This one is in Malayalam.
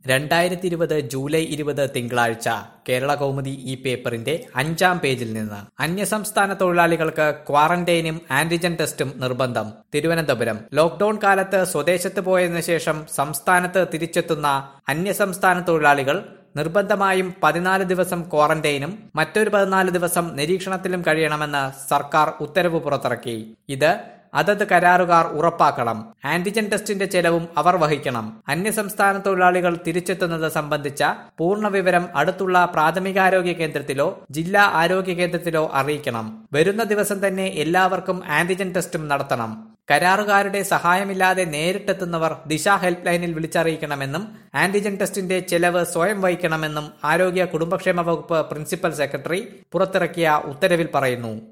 രണ്ടായിരത്തി ഇരുപത് ജൂലൈ ഇരുപത് തിങ്കളാഴ്ച കേരള കൗമുദി ഈ പേപ്പറിന്റെ അഞ്ചാം പേജിൽ നിന്ന് അന്യസംസ്ഥാന തൊഴിലാളികൾക്ക് ക്വാറന്റൈനും ആന്റിജൻ ടെസ്റ്റും നിർബന്ധം തിരുവനന്തപുരം ലോക്ഡൌൺ കാലത്ത് സ്വദേശത്ത് പോയതിനു ശേഷം സംസ്ഥാനത്ത് തിരിച്ചെത്തുന്ന അന്യസംസ്ഥാന തൊഴിലാളികൾ നിർബന്ധമായും പതിനാല് ദിവസം ക്വാറന്റൈനും മറ്റൊരു പതിനാല് ദിവസം നിരീക്ഷണത്തിലും കഴിയണമെന്ന് സർക്കാർ ഉത്തരവ് പുറത്തിറക്കി ഇത് അതത് കരാറുകാർ ഉറപ്പാക്കണം ആന്റിജൻ ടെസ്റ്റിന്റെ ചെലവും അവർ വഹിക്കണം അന്യസംസ്ഥാന തൊഴിലാളികൾ തിരിച്ചെത്തുന്നത് സംബന്ധിച്ച പൂർണ്ണ വിവരം അടുത്തുള്ള പ്രാഥമികാരോഗ്യ കേന്ദ്രത്തിലോ ജില്ലാ ആരോഗ്യ കേന്ദ്രത്തിലോ അറിയിക്കണം വരുന്ന ദിവസം തന്നെ എല്ലാവർക്കും ആന്റിജൻ ടെസ്റ്റും നടത്തണം കരാറുകാരുടെ സഹായമില്ലാതെ നേരിട്ടെത്തുന്നവർ ദിശ ഹെൽപ്പ് ലൈനിൽ വിളിച്ചറിയിക്കണമെന്നും ആന്റിജൻ ടെസ്റ്റിന്റെ ചെലവ് സ്വയം വഹിക്കണമെന്നും ആരോഗ്യ കുടുംബക്ഷേമ വകുപ്പ് പ്രിൻസിപ്പൽ സെക്രട്ടറി പുറത്തിറക്കിയ ഉത്തരവിൽ പറയുന്നു